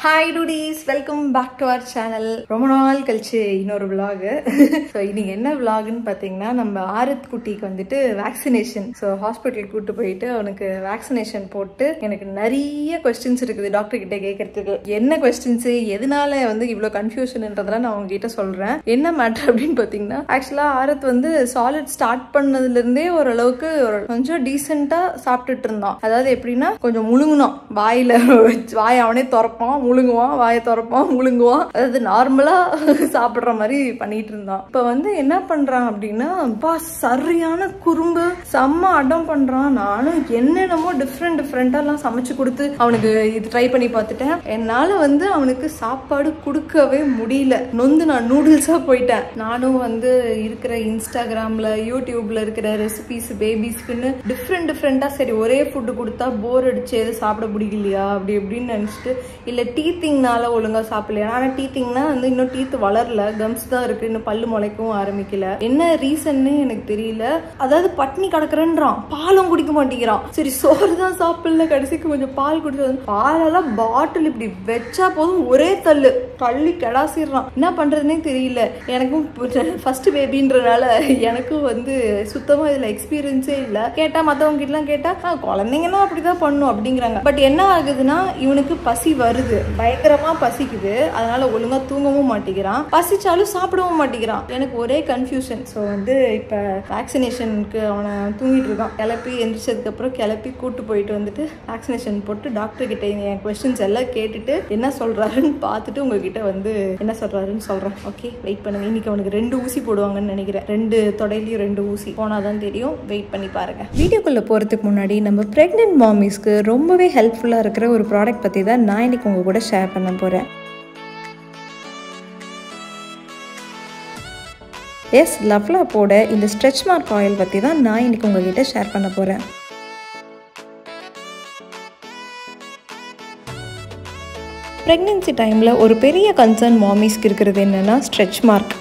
Hi dudes welcome back to our channel ரொம்ப நாள் கழிச்சு இன்னொரு vlog ஸோ இன்னைக்கு என்ன vlogன்னு பார்த்தீங்கன்னா நம்ம ஆரத் குட்டிக்கு வந்துட்டு வேக்சினேஷன் ஸோ ஹாஸ்பிட்டல் கூட்டு போயிட்டு அவனுக்கு வேக்சினேஷன் போட்டு எனக்கு நிறைய கொஸ்டின்ஸ் இருக்குது டாக்டர் கிட்ட கேட்கறதுக்கு என்ன கொஸ்டின்ஸ் எதனால வந்து இவ்வளோ கன்ஃபியூஷன்ன்றதெல்லாம் நான் உங்ககிட்ட சொல்றேன் என்ன மேட்டர் அப்படின்னு பார்த்தீங்கன்னா ஆக்சுவலாக ஆரத் வந்து சாலிட் ஸ்டார்ட் பண்ணதுலேருந்தே ஓரளவுக்கு ஒரு கொஞ்சம் டீசெண்டாக சாப்பிட்டுட்டு இருந்தான் அதாவது எப்படின்னா கொஞ்சம் முழுங்கணும் வாயில வச்சு- வாயை அவனே திறப்பான் முழுங்குவான் வாயை திறப்பான் முழுங்குவான் அதாவது நார்மலா சாப்பிடுற மாதிரி பண்ணிட்டு இருந்தான் இப்ப வந்து என்ன பண்றான் அப்படின்னா அப்பா சரியான குறும்பு செம்ம அடம் பண்றான் நானும் என்னென்னமோ டிஃப்ரெண்ட் டிஃப்ரெண்டா எல்லாம் சமைச்சு கொடுத்து அவனுக்கு இது ட்ரை பண்ணி பார்த்துட்டேன் என்னால வந்து அவனுக்கு சாப்பாடு கொடுக்கவே முடியல நொந்து நான் நூடுல்ஸா போயிட்டேன் நானும் வந்து இருக்கிற இன்ஸ்டாகிராம்ல யூடியூப்ல இருக்கிற ரெசிபிஸ் பேபிஸ்க்குன்னு டிஃப்ரெண்ட் டிஃப்ரெண்டா சரி ஒரே ஃபுட்டு கொடுத்தா போர் அடிச்சு எது சாப்பிட பிடிக்கலையா அப்படி இப்படின்னு நினைச்சிட்டு இல்ல டீத்திங்னால ஒழுங்கா சாப்பிடலையா ஆனா டீத்திங்னா வந்து இன்னும் டீத் வளரல கம்ஸ் தான் இருக்கு இன்னும் பல்லு முளைக்கவும் ஆரம்பிக்கல என்ன ரீசன்னு எனக்கு தெரியல அதாவது பட்னி கிடக்குறேன்றான் பாலும் குடிக்க மாட்டேங்கிறான் சரி சோறு தான் சாப்பிடல கடைசிக்கு கொஞ்சம் பால் குடிச்சு பாலெல்லாம் பாட்டில் இப்படி வச்சா போதும் ஒரே தள்ளு தள்ளி கெடாசிடுறான் என்ன பண்றதுனே தெரியல எனக்கும் ஃபர்ஸ்ட் பேபின்றனால எனக்கும் வந்து சுத்தமா இதுல எக்ஸ்பீரியன்ஸே இல்ல கேட்டா மத்தவங்க கிட்டலாம் கேட்டா "ஆ, குழந்தைங்கன்னா அப்படிதான் பண்ணும் அப்படிங்கிறாங்க பட் என்ன ஆகுதுன்னா இவனுக்கு பசி வருது பயங்கரமா பசிக்குது அதனால ஒழுங்கா தூங்கவும் மாட்டேங்கிறான் பசிச்சாலும் சாப்பிடவும் மாட்டேங்கிறான் எனக்கு ஒரே கன்ஃபியூஷன் ஸோ வந்து இப்ப வேக்சினேஷனுக்கு அவனை தூங்கிட்டு இருக்கான் கிளப்பி எந்திரிச்சதுக்கு அப்புறம் கிளப்பி கூட்டு போயிட்டு வந்துட்டு வேக்சினேஷன் போட்டு டாக்டர் கிட்ட என் கொஸ்டின்ஸ் எல்லாம் கேட்டுட்டு என்ன சொல்றாருன்னு பார்த்துட்டு உங்ககிட்ட வந்து என்ன சொல்றாருன்னு சொல்றேன் ஓகே வெயிட் பண்ணுங்க இன்னைக்கு அவனுக்கு ரெண்டு ஊசி போடுவாங்கன்னு நினைக்கிறேன் ரெண்டு தொடையிலையும் ரெண்டு ஊசி போனாதான் தெரியும் வெயிட் பண்ணி பாருங்க வீடியோக்குள்ளே போகிறதுக்கு முன்னாடி நம்ம ப்ரெக்னென்ட் மாமிஸ்க்கு ரொம்பவே ஹெல்ப்ஃபுல்லாக இருக்கிற ஒரு ப்ராடக்ட் பற்றி தான் நான் இன்னைக்கு உங்கள் கூட ஷேர் பண்ண போகிறேன் எஸ் லவ்லாப்போட இந்த ஸ்ட்ரெச் மார்க் ஆயில் பற்றி தான் நான் இன்னைக்கு உங்ககிட்ட ஷேர் பண்ண போகிறேன் ப்ரெக்னென்சி டைமில் ஒரு பெரிய கன்சர்ன் மாமிஸ்க்கு இருக்கிறது என்னென்னா ஸ்ட்ரெச் மார்க்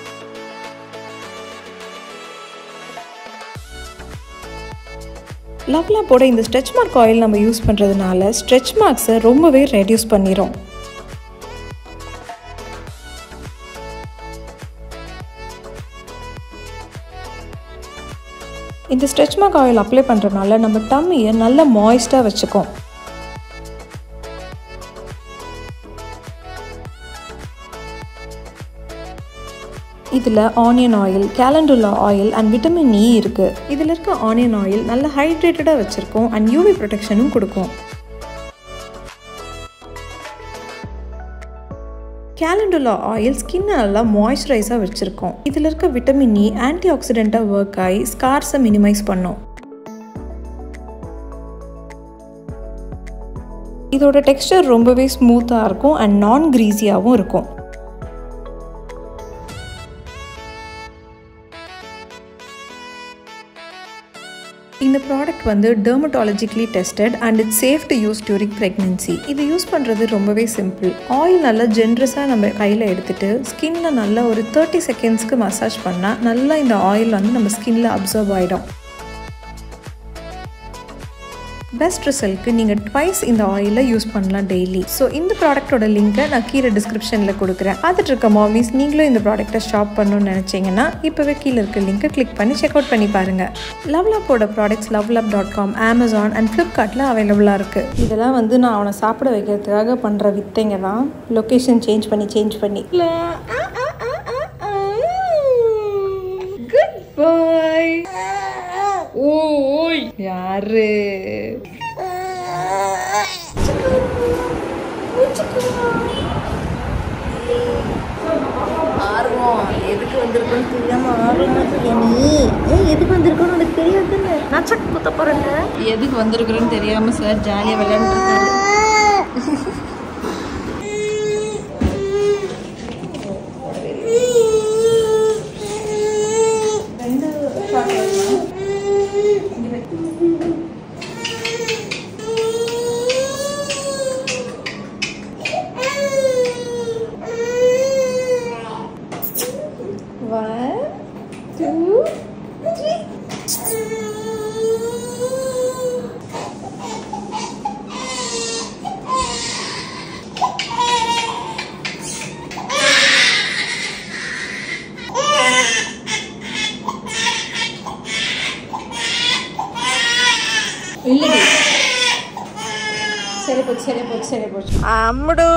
லவ்லாப்போட இந்த ஸ்ட்ரெச் மார்க் ஆயில் நம்ம யூஸ் பண்ணுறதுனால ஸ்ட்ரெச் மார்க்ஸை ரொம்பவே ரெடியூஸ் பண்ணிடும் இந்த ஸ்ட்ரெச் மார்க் ஆயில் அப்ளை பண்ணுறதுனால நம்ம டம்மியை நல்ல மாய்ஸ்டாக வச்சுக்கும் இதில் onion oil calendula oil and vitamin E இருக்குது இதில் இருக்க ஆனியன் ஆயில் நல்ல ஹைட்ரேட்டடாக வச்சுருக்கோம் அண்ட் யூவி ப்ரொடெக்ஷனும் கொடுக்கும் கேலண்டுலா ஆயில் ஸ்கின்னை நல்லா மாய்ஸ்சரைஸாக வச்சுருக்கோம் இதில் இருக்க விட்டமின் இ ஆன்டி ஆக்சிடெண்ட்டாக ஒர்க் ஆகி ஸ்கார்ஸை மினிமைஸ் பண்ணும் இதோட டெக்ஸ்டர் ரொம்பவே ஸ்மூத்தாக இருக்கும் அண்ட் நான் க்ரீஸியாகவும் இருக்கும் இந்த ப்ராடக்ட் வந்து dermatologically tested and it's safe to use during pregnancy இது யூஸ் பண்ணுறது ரொம்பவே சிம்பிள் ஆயில் நல்லா ஜென்ரஸாக நம்ம கையில் எடுத்துட்டு ஸ்கின்ல நல்லா ஒரு தேர்ட்டி செகண்ட்ஸ்க்கு மசாஜ் பண்ணால் நல்லா இந்த ஆயில் வந்து நம்ம ஸ்கின்ல அப்சர்வ் ஆகிடும் பெஸ்ட் ரிசல்ட்க்கு நீங்கள் ட்வைஸ் இந்த ஆயிலை யூஸ் பண்ணலாம் டெய்லி ஸோ இந்த ப்ராடக்ட்டோட லிங்கை நான் கீழே டிஸ்கிரிப்ஷனில் கொடுக்குறேன் பார்த்துட்டு இருக்க மாமிஸ் நீங்களும் இந்த ப்ராடக்ட்டை ஷாப் பண்ணணும்னு நினச்சிங்கன்னா இப்போவே கீழே இருக்க லிங்கை கிளிக் பண்ணி செக் அவுட் பண்ணி பாருங்கள் லவ்லாப்போட products LuvLap dot com Amazon and ஃப்ளிப்கார்ட்டில் அவைலபிளாக இருக்குது இதெல்லாம் வந்து நான் அவனை சாப்பிட வைக்கிறதுக்காக பண்ணுற வித்தைங்க தான் லொக்கேஷன் சேஞ்ச் பண்ணி சேஞ்ச் பண்ணி குட் பாய் ஓய் யாரு ஆர்வம் எதுக்கு வந்திருக்கோன்னு தெரியாம ஆர்வமா இருக்கியா நீ ஏய் எதுக்கு வந்திருக்கோன்னு உனக்கு தெரியாது நான் சக் குத்த போறேங்க எதுக்கு வந்திருக்கிறோன்னு தெரியாம சார் ஜாலியா விளையாண்டுருக்காரு One, two, three. மிக்ஸ் ஆகி போச்சு அம்மடோ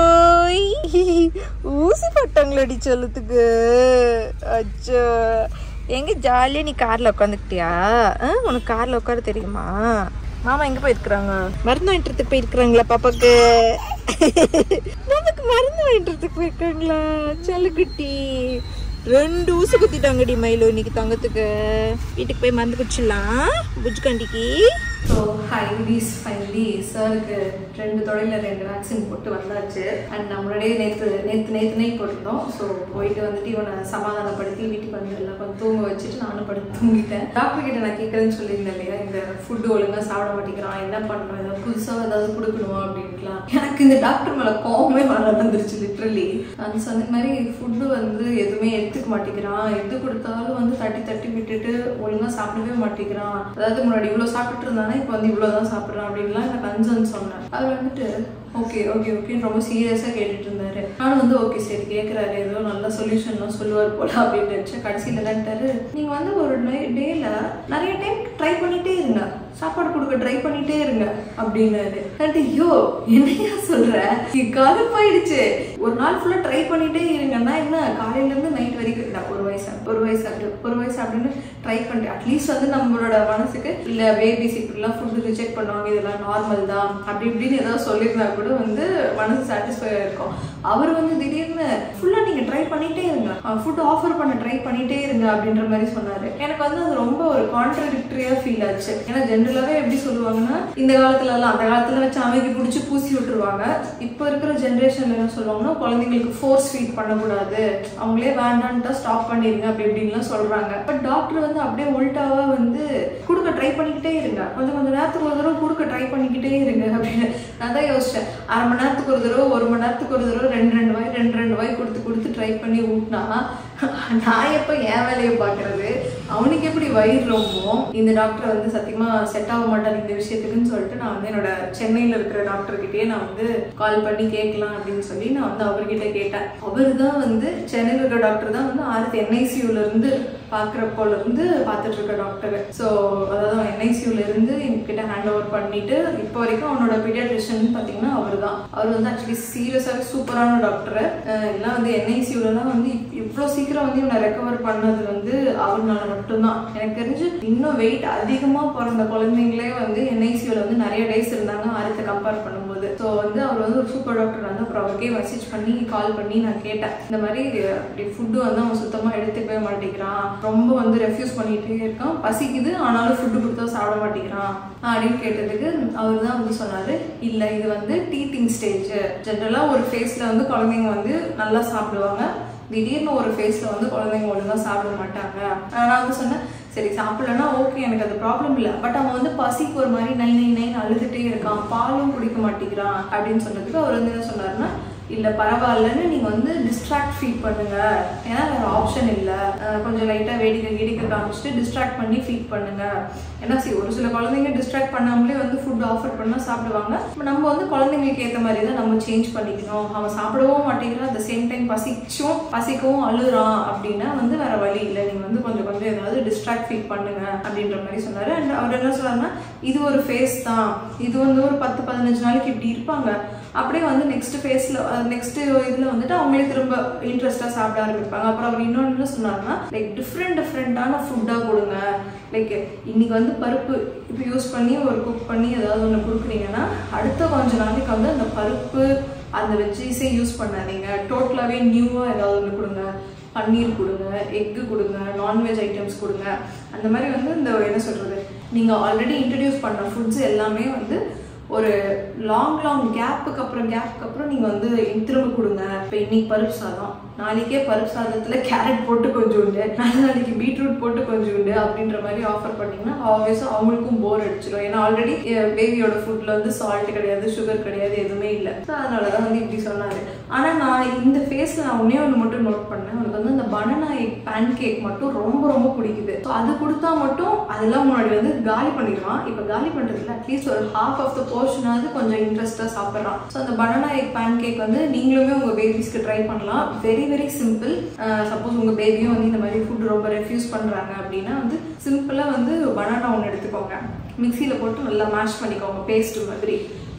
ஊசி பட்டாங்களடி சொல்லுறதுக்கு அச்சோ எங்க ஜாலியாக நீ காரில் உட்காந்துக்கிட்டியா உனக்கு காரில் உட்கார தெரியுமா மாமா எங்கே போயிருக்கிறாங்க மருந்து வாங்கிட்டு போயிருக்கிறாங்களா பாப்பாக்கு நமக்கு மருந்து வாங்கிட்டு போயிருக்காங்களா செல்லுக்குட்டி ரெண்டு ஊசி குத்திட்டாங்கடி மயிலோ இன்னைக்கு தங்கத்துக்கு வீட்டுக்கு போய் மருந்து குடிச்சிடலாம் புஜ்கண்டிக்கு ஸோ ஹை வீஸ் ஃபைனலி சாருக்கு ரெண்டு தொடையில் ரெண்டு வேக்சின் போட்டு வந்தாச்சு அண்ட் நம்மளுடைய நேற்று நேற்று நேற்று நைட் போட்டிருந்தோம் ஸோ போயிட்டு வந்துட்டு இவனை சமாதானப்படுத்தி வீட்டுக்கு வந்துடலாம் கொஞ்சம் தூங்க வச்சுட்டு நானும் படுத்து தூங்கிட்டேன் டாக்டர் கிட்ட நான் கேட்குறேன்னு சொல்லியிருந்தேன் இல்லையா இந்த ஃபுட்டு ஒழுங்காக சாப்பிட மாட்டேங்கிறான் என்ன பண்ணணும் ஏதாவது புதுசாக ஏதாவது கொடுக்கணுமா அப்படின்ட்டுலாம் எனக்கு இந்த டாக்டர் மேலே கோவமே வர வந்துருச்சு லிட்ரலி நான் சொன்ன மாதிரி ஃபுட்டு வந்து எதுவுமே எடுத்துக்க மாட்டேங்கிறான் எது கொடுத்தாலும் வந்து தட்டி தட்டி விட்டுட்டு ஒழுங்காக சாப்பிடவே மாட்டேங்கிறான் அதாவது முன்னாடி இவ்வளோ சாப்பிட்டுட்டு இருந்தானே இப்போ வந்து இவ்வளோ தான் சாப்பிட்றான் அப்படின்லாம் எனக்கு கன்சர்ன் சொன்னேன் அவர் வந்துட்டு ஓகே ஓகே ஓகேன்னு ரொம்ப சீரியஸாக கேட்டுட்டு இருந்தாரு நானும் வந்து ஓகே சரி கேட்குறாரு ஏதோ நல்ல சொல்யூஷன்லாம் சொல்லுவார் போல அப்படின்னு நினச்சேன் கடைசியில் என்னட்டாரு நீங்கள் வந்து ஒரு டேல நிறைய டைம் ட்ரை பண்ணிட்டே இருங்க சாப்பாடு கொடுக்க ட்ரை பண்ணிட்டே இருங்க அப்படின்னாரு கண்டு ஐயோ என்னையா சொல்ற கடுப்பாயிடுச்சு ஒரு நாள் ஃபுல்லா ட்ரை பண்ணிட்டே இருங்கன்னா என்ன காலையில இருந்து நைட் வரைக்கும் இல்ல ஒரு வயசு ஒரு வயசு அப்படி ஒரு வயசு அப்படின்னு ட்ரை பண்ணிட்டு அட்லீஸ்ட் வந்து நம்மளோட மனசுக்கு இல்ல பேபிஸ் இப்படிலாம் ஃபுட்டு ரிஜெக்ட் பண்ணுவாங்க இதெல்லாம் நார்மல் தான் அப்படி இப்படின்னு ஏதாவது சொல்லியிருந்தா கூட வந்து மனசு சாட்டிஸ்ஃபை இருக்கும் அவர் வந்து திடீர்னு ஃபுல்லா நீங்க ட்ரை பண்ணிட்டே இருங்க ஃபுட் ஆஃபர் பண்ண ட்ரை பண்ணிட்டே இருங்க அப்படின்ற மாதிரி சொன்னாரு எனக்கு வந்து அது ரொம்ப ஒரு கான்ட்ரடிக்டரியா ஃபீல் ஆச்சு ஏன்னா ஜென்ரலாவே எப்படி சொல்லுவாங்கன்னா இந்த காலத்துல எல்லாம் அந்த காலத்துல வச்சு அமைதி பிடிச்சி பூசி விட்டுருவாங்க இப்போ இருக்கிற ஜென்ரேஷன்ல என்ன சொல்லுவாங்கன்னா குழந்தைங்களுக்கு ஃபோர்ஸ் ஃபீட் பண்ணக்கூடாது அவங்களே வேண்டான்ட்டா ஸ்டாப் பண்ணிருங்க அப்படி இப்படின்லாம் சொல்றாங்க பட் டாக்டர் வந்து அப்படியே உல்டாவா வந்து கொடுக்க ட்ரை பண்ணிக்கிட்டே இருங்க கொஞ்சம் கொஞ்சம் நேரத்துக்கு ஒரு தடவை கொடுக்க ட்ரை பண்ணிக்கிட்டே இருங்க அப்படின்னு நான் தான் யோசிச்சேன் அரை மணி நேரத்துக்கு ஒரு தடவை ஒரு மணி நேரத்துக்கு ஒரு தடவை ரெண்டு ரெண்டு வாய் ரெண்டு ரெண்டு வாய் கொடுத்து கொடுத்து ட்ரை பண்ணி ஊட்டினா நான் எப்போ என் வேலையை பார்க்கறது அவனுக்கு எப்படி வயிறு ரொம்போ இந்த டாக்டர் வந்து சத்தியமா செட் ஆக மாட்டார் இந்த விஷயத்துக்குன்னு சொல்லிட்டு நான் வந்து என்னோட சென்னையில் இருக்கிற டாக்டர் கிட்டேயே நான் வந்து கால் பண்ணி கேட்கலாம் அப்படின்னு சொல்லி நான் வந்து அவர்கிட்ட கேட்டேன் அவர் தான் வந்து சென்னையில் இருக்கிற டாக்டர் தான் வந்து ஆயிரத்தி என்ஐசியூல இருந்து பார்க்குறப்போல இருந்து பார்த்துட்டு இருக்க டாக்டர் ஸோ அதாவது என்ஐசியூல இருந்து எங்ககிட்ட ஹேண்ட் ஓவர் பண்ணிட்டு இப்போ வரைக்கும் அவனோட பீடியாட்ரிஷன் பார்த்தீங்கன்னா அவர் தான் அவர் வந்து ஆக்சுவலி சீரியஸாகவே சூப்பரான டாக்டர் எல்லாம் வந்து என்ஐசியூலலாம் வந்து இவ்வளோ சீக்கிரம் வந்து இவனை ரெக்கவர் பண்ணது வந்து அவர்னால மட்டும்தான் எனக்கு தெரிஞ்சு இன்னும் வெயிட் அதிகமாக பிறந்த குழந்தைங்களே வந்து என்ஐசியூல வந்து நிறைய டேஸ் இருந்தாங்க ஆரத்தை கம்பேர் பண்ணும்போது ஸோ வந்து அவர் வந்து ஒரு சூப்பர் டாக்டர் வந்து அப்புறம் அவருக்கே மெசேஜ் பண்ணி கால் பண்ணி நான் கேட்டேன் இந்த மாதிரி அப்படி ஃபுட்டு வந்து அவன் சுத்தமாக எடுத்துக்கவே மாட்டேங்கிறான் ரொம்ப வந்து ரெஃப்யூஸ் பண்ணிட்டே இருக்கான் பசிக்குது ஆனாலும் ஃபுட்டு கொடுத்தா சாப்பிட மாட்டேங்கிறான் அப்படின்னு கேட்டதுக்கு அவர் தான் வந்து சொன்னாரு இல்லை இது வந்து டீத்திங் ஸ்டேஜ் ஜென்ரலாக ஒரு ஃபேஸில் வந்து குழந்தைங்க வந்து நல்லா சாப்பிடுவாங்க திடீர்னு ஒரு ஃபேஸில் வந்து குழந்தைங்க ஒழுங்காக சாப்பிட மாட்டாங்க நான் வந்து சொன்னேன் சரி சாப்பிடலன்னா ஓகே எனக்கு அது ப்ராப்ளம் இல்லை பட் அவன் வந்து பசிக்கு ஒரு மாதிரி நை நை நைன்னு அழுதுகிட்டே இருக்கான் பாலும் குடிக்க மாட்டேங்கிறான் அப்படின்னு சொன்னதுக்கு அவர் வந்து என்ன சொன்னாருன்னா இல்லை பரவாயில்லன்னு நீங்கள் வந்து டிஸ்ட்ராக்ட் ஃபீட் பண்ணுங்க ஏன்னா வேறு ஆப்ஷன் இல்லை கொஞ்சம் லைட்டாக வேடிக்கை வேடிக்கை காமிச்சிட்டு டிஸ்ட்ராக்ட் பண்ணி ஃபீட் பண்ணுங்க ஏன்னா சரி ஒரு சில குழந்தைங்க டிஸ்ட்ராக்ட் பண்ணாமலே வந்து ஃபுட் ஆஃபர் பண்ணால் சாப்பிடுவாங்க நம்ம வந்து குழந்தைங்களுக்கு ஏற்ற மாதிரி தான் நம்ம சேஞ்ச் பண்ணிக்கணும் அவன் சாப்பிடவும் மாட்டேங்கிறான் அட் சேம் டைம் பசிச்சும் பசிக்கவும் அழுறான் அப்படின்னா வந்து வேற வழி இல்லை நீங்கள் வந்து கொஞ்சம் கொஞ்சம் ஏதாவது டிஸ்ட்ராக்ட் ஃபீட் பண்ணுங்க அப்படின்ற மாதிரி சொன்னார் அண்ட் அவர் என்ன சொன்னார்னா இது ஒரு ஃபேஸ் தான் இது வந்து ஒரு பத்து பதினஞ்சு நாளைக்கு இப்படி இருப்பாங்க அப்படியே வந்து நெக்ஸ்ட் ஃபேஸில் நெக்ஸ்ட் இதில் வந்துட்டு அவங்களே திரும்ப இன்ட்ரெஸ்டாக சாப்பிட ஆரம்பிப்பாங்க அப்புறம் அவர் இன்னொன்று என்ன சொன்னாருன்னா லைக் டிஃப்ரெண்ட் டிஃப்ரெண்ட்டான ஃபுட்டாக கொடுங்க லைக் இன்னைக்கு வந்து பருப்பு இப்போ யூஸ் பண்ணி ஒரு குக் பண்ணி ஏதாவது ஒன்று கொடுக்குறீங்கன்னா அடுத்த கொஞ்ச நாளைக்கு வந்து அந்த பருப்பு அந்த வெஜ்ஜீஸே யூஸ் பண்ணாதீங்க டோட்டலாகவே நியூவாக ஏதாவது ஒன்று கொடுங்க பன்னீர் கொடுங்க எக்கு கொடுங்க நான்வெஜ் ஐட்டம்ஸ் கொடுங்க அந்த மாதிரி வந்து இந்த என்ன சொல்கிறது நீங்கள் ஆல்ரெடி இன்ட்ரடியூஸ் பண்ண ஃபுட்ஸ் எல்லாமே வந்து ஒரு லாங் லாங் கேப்புக்கு அப்புறம் கேப்புக்கு அப்புறம் நீங்கள் வந்து திரும்ப கொடுங்க இப்போ இன்னைக்கு பருப்பு சாதம் நாளைக்கே பருப்பு சாதத்தில் கேரட் போட்டு கொஞ்சம் உண்டு நாலு நாளைக்கு பீட்ரூட் போட்டு கொஞ்சம் உண்டு அப்படின்ற மாதிரி ஆஃபர் பண்ணிங்கன்னா ஆப்வியஸாக அவங்களுக்கும் போர் அடிச்சிடும் ஏன்னா ஆல்ரெடி பேபியோட ஃபுட்டில் வந்து சால்ட் கிடையாது சுகர் கிடையாது எதுவுமே இல்லை ஸோ அதனால தான் வந்து இப்படி சொன்னார் ஆனால் நான் இந்த ஃபேஸில் நான் ஒன்றே ஒன்று மட்டும் நோட் பண்ணேன் அவனுக்கு வந்து அந்த பனானா எக் பேன் கேக் மட்டும் ரொம்ப ரொம்ப பிடிக்குது ஸோ அது கொடுத்தா மட்டும் அதெல்லாம் முன்னாடி வந்து காலி பண்ணிடுவான் இப்போ காலி பண்ணுறதுல அட்லீஸ்ட் ஒரு ஹாஃப் ஆஃப் த போர்ஷனாவது கொஞ்சம் இன்ட்ரெஸ்ட்டாக சாப்பிட்றான் ஸோ அந்த பனானா எக் பேன் கேக் வந்து நீங்களுமே உங்கள் பேபிஸ்க்கு ட்ரை பண்ணலாம் வெரி வெரி சிம்பிள் சப்போஸ் உங்கள் பேபியும் வந்து இந்த மாதிரி ஃபுட் ரொம்ப ரெஃப்யூஸ் பண்ணுறாங்க அப்படின்னா வந்து சிம்பிளாக வந்து பனானா ஒன்று எடுத்துக்கோங்க மிக்சியில் போட்டு நல்லா மேஷ் பண்ணிக்கோங்க பேஸ்ட் மாதிரி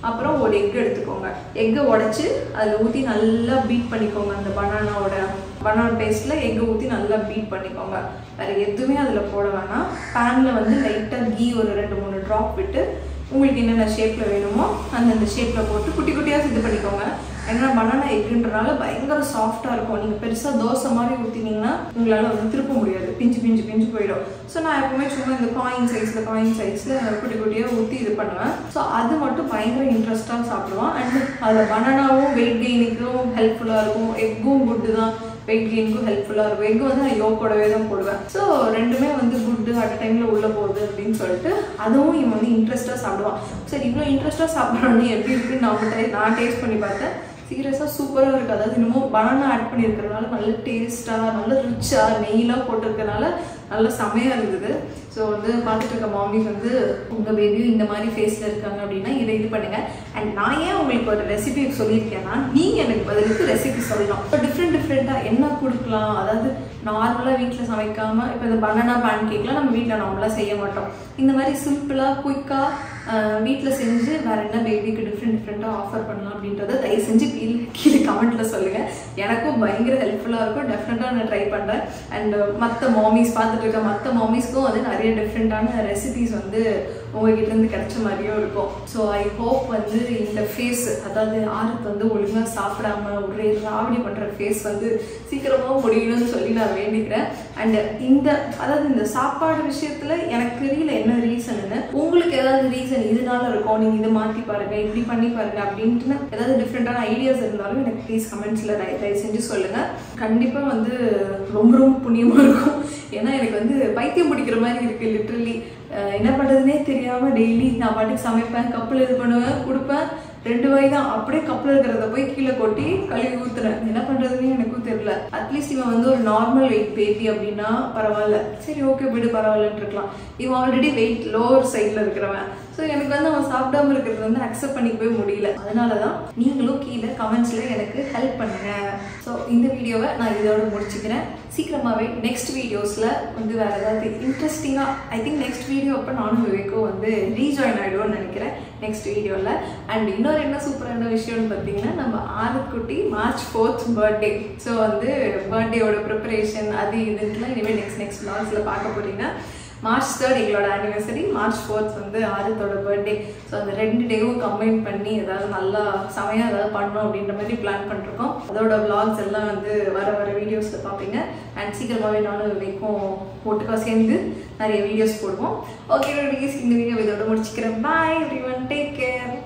அப்புறம் ஒரு எக் எடுத்துக்கோங்க எக்கை உடச்சி அதில் ஊற்றி நல்லா பீட் பண்ணிக்கோங்க அந்த பனானாவோட பனானா பேஸ்ட்டில் எக்கை ஊற்றி நல்லா பீட் பண்ணிக்கோங்க வேறு எதுவுமே அதில் போட வேணாம் பேனில் வந்து லைட்டாக கீ ஒரு ரெண்டு மூணு ட்ராப் விட்டு உங்களுக்கு என்னென்ன ஷேப்பில் வேணுமோ அந்தந்த ஷேப்பில் போட்டு குட்டி குட்டியாக இது பண்ணிக்கோங்க ஏன்னா பனானா எக்குன்றனால பயங்கர சாஃப்டாக இருக்கும் நீங்கள் பெருசாக தோசை மாதிரி ஊற்றினீங்கன்னா உங்களால் வந்து திருப்ப முடியாது பிஞ்சு பிஞ்சு பிஞ்சு போயிடும் ஸோ நான் எப்பவுமே சும்மா இந்த காயின் சைஸில் காயின் சைஸில் குட்டி குட்டியாக ஊற்றி இது பண்ணுவேன் ஸோ அது மட்டும் பயங்கர இன்ட்ரெஸ்ட்டாக சாப்பிடுவான் அண்ட் அதில் பனானாவும் வெயிட் கெயினுக்கும் ஹெல்ப்ஃபுல்லாக இருக்கும் எக்கும் குட்டு தான் வெயிட் கெயினுக்கும் ஹெல்ப்ஃபுல்லாக இருக்கும் எக்கு வந்து நான் யோக்கோடவே தான் போடுவேன் ஸோ ரெண்டுமே வந்து குட்டு அட் டைமில் உள்ளே போகுது அப்படின்னு சொல்லிட்டு அதுவும் இவன் வந்து இன்ட்ரெஸ்ட்டாக சாப்பிடுவான் சரி இவ்வளோ இன்ட்ரெஸ்ட்டாக சாப்பிட்றான்னு எப்படி இருக்குன்னு நான் ட்ரை நான் டேஸ்ட் பண்ணி பார்த்தேன் சீரியஸாக சூப்பராக இருக்குது அதாவது இன்னமும் பனானா ஆட் பண்ணியிருக்கிறதுனால நல்ல டேஸ்ட்டாக நல்ல ரிச்சாக நெய்லாம் போட்டிருக்கனால நல்ல செமையாக இருந்தது ஸோ வந்து பார்த்துட்டு இருக்க மாமிஸ் வந்து உங்கள் பேபியும் இந்த மாதிரி ஃபேஸில் இருக்காங்க அப்படின்னா இதை இது பண்ணுங்கள் அண்ட் நான் ஏன் உங்களுக்கு ஒரு ரெசிபி சொல்லியிருக்கேன்னா நீங்கள் எனக்கு பதிலுக்கு ரெசிபி சொல்லலாம் இப்போ டிஃப்ரெண்ட் டிஃப்ரெண்ட்டாக என்ன கொடுக்கலாம் அதாவது நார்மலாக வீட்டில் சமைக்காமல் இப்போ இந்த பனானா பேன் கேக்லாம் நம்ம வீட்டில் நார்மலாக செய்ய மாட்டோம் இந்த மாதிரி சிம்பிளாக குயிக்காக வீட்டில் செஞ்சு வேறு என்ன பேபிக்கு டிஃப்ரெண்ட் டிஃப்ரெண்ட்டாக ஆஃபர் பண்ணலாம் அப்படின்றத தயவு செஞ்சு கீழே கீழே கமெண்ட்டில் சொல்லுங்கள் எனக்கும் பயங்கர ஹெல்ப்ஃபுல்லாக இருக்கும் டெஃபினட்டாக நான் ட்ரை பண்ணுறேன் அண்ட் மற்ற மாமிஸ் பார்த்துட்டு இருக்க மற்ற மாமிஸ்க்கும் வந்து நிறைய டிஃப்ரெண்ட்டான ரெசிபிஸ் வந்து உங்ககிட்டேருந்து கிடைச்ச மாதிரியும் இருக்கும் ஸோ ஐ ஹோப் வந்து இந்த ஃபேஸ் அதாவது ஆரத் வந்து ஒழுங்காக சாப்பிடாம ஒரே ராவடி பண்ணுற ஃபேஸ் வந்து சீக்கிரமாக முடியணும்னு சொல்லி நான் வேண்டிக்கிறேன் அண்ட் இந்த அதாவது இந்த சாப்பாடு விஷயத்தில் எனக்கு தெரியல என்ன ரீசன்னு உங்களுக்கு ஏதாவது ரீசன் இதனால இருக்கும் நீங்கள் இதை மாற்றி பாருங்கள் இப்படி பண்ணி பாருங்க அப்படின்ட்டு ஏதாவது டிஃப்ரெண்ட்டான ஐடியாஸ் இருந்தாலும் எனக்கு ப்ளீஸ் கமெண்ட்ஸில் தயவு செஞ்சு சொல்லுங்கள் கண்டிப்பாக வந்து ரொம்ப ரொம்ப புண்ணியமாக இருக்கும் ஏன்னா எனக்கு வந்து பைத்தியம் பிடிக்கிற மாதிரி இருக்குது லிட்ரலி என்ன பண்ணுறதுனே தெரியாமல் டெய்லி நான் பாட்டுக்கு சமைப்பேன் கப்பில் இது பண்ணுவேன் கொடுப்பேன் ரெண்டு வாய் தான் அப்படியே கப்பில் இருக்கிறத போய் கீழே கொட்டி கழுவி ஊத்துறேன் என்ன பண்ணுறதுனே எனக்கும் தெரியல அட்லீஸ்ட் இவன் வந்து ஒரு நார்மல் வெயிட் பேபி அப்படின்னா பரவாயில்ல சரி ஓகே விடு பரவாயில்லன்னு இருக்கலாம் இவன் ஆல்ரெடி வெயிட் லோவர் சைடில் இருக்கிறவன் ஸோ எனக்கு வந்து அவன் சாப்பிடாம இருக்கிறது வந்து அக்செப்ட் பண்ணிக்கவே முடியல அதனால தான் நீங்களும் கீழே கமெண்ட்ஸில் எனக்கு ஹெல்ப் பண்ணுங்க ஸோ இந்த வீடியோவை நான் இதோட முடிச்சுக்கிறேன் சீக்கிரமாகவே நெக்ஸ்ட் வீடியோஸில் வந்து வேறு ஏதாவது இன்ட்ரெஸ்டிங்காக ஐ திங்க் நெக்ஸ்ட் வீடியோ அப்போ நானும் விவேக்கும் வந்து ரீஜாயின் ஆகிடுவோம்னு நினைக்கிறேன் நெக்ஸ்ட் வீடியோவில் அண்ட் இன்னொரு என்ன சூப்பரான விஷயம்னு பார்த்தீங்கன்னா நம்ம ஆறுக்குட்டி மார்ச் ஃபோர்த் பர்த்டே ஸோ வந்து பர்த்டேயோட ப்ரிப்பரேஷன் அது இதுன்ட்டுலாம் இனிமேல் நெக்ஸ்ட் நெக்ஸ்ட் vlogsல பார்க்க போறீங்கன்னா மார்ச் தேர்ட் எங்களோட ஆனிவர்சரி மார்ச் ஃபோர்த் வந்து ஆரத்தோட பர்த்டே ஸோ அந்த ரெண்டு டேவும் கம்பைன் பண்ணி ஏதாவது நல்லா செமையாக ஏதாவது பண்ணணும் அப்படின்ற மாதிரி பிளான் பண்ணிருக்கோம் அதோட vlogs எல்லாம் வந்து வர வர வீடியோஸில் பார்ப்பீங்க அண்ட் சீக்கிரமாகவே நானும் விவேக்கும் ஒட்டுக்கா சேர்ந்து நிறைய வீடியோஸ் போடுவோம் ஓகே இந்த வீடியோ இதோட முடிச்சுக்கிறேன் bye everyone take care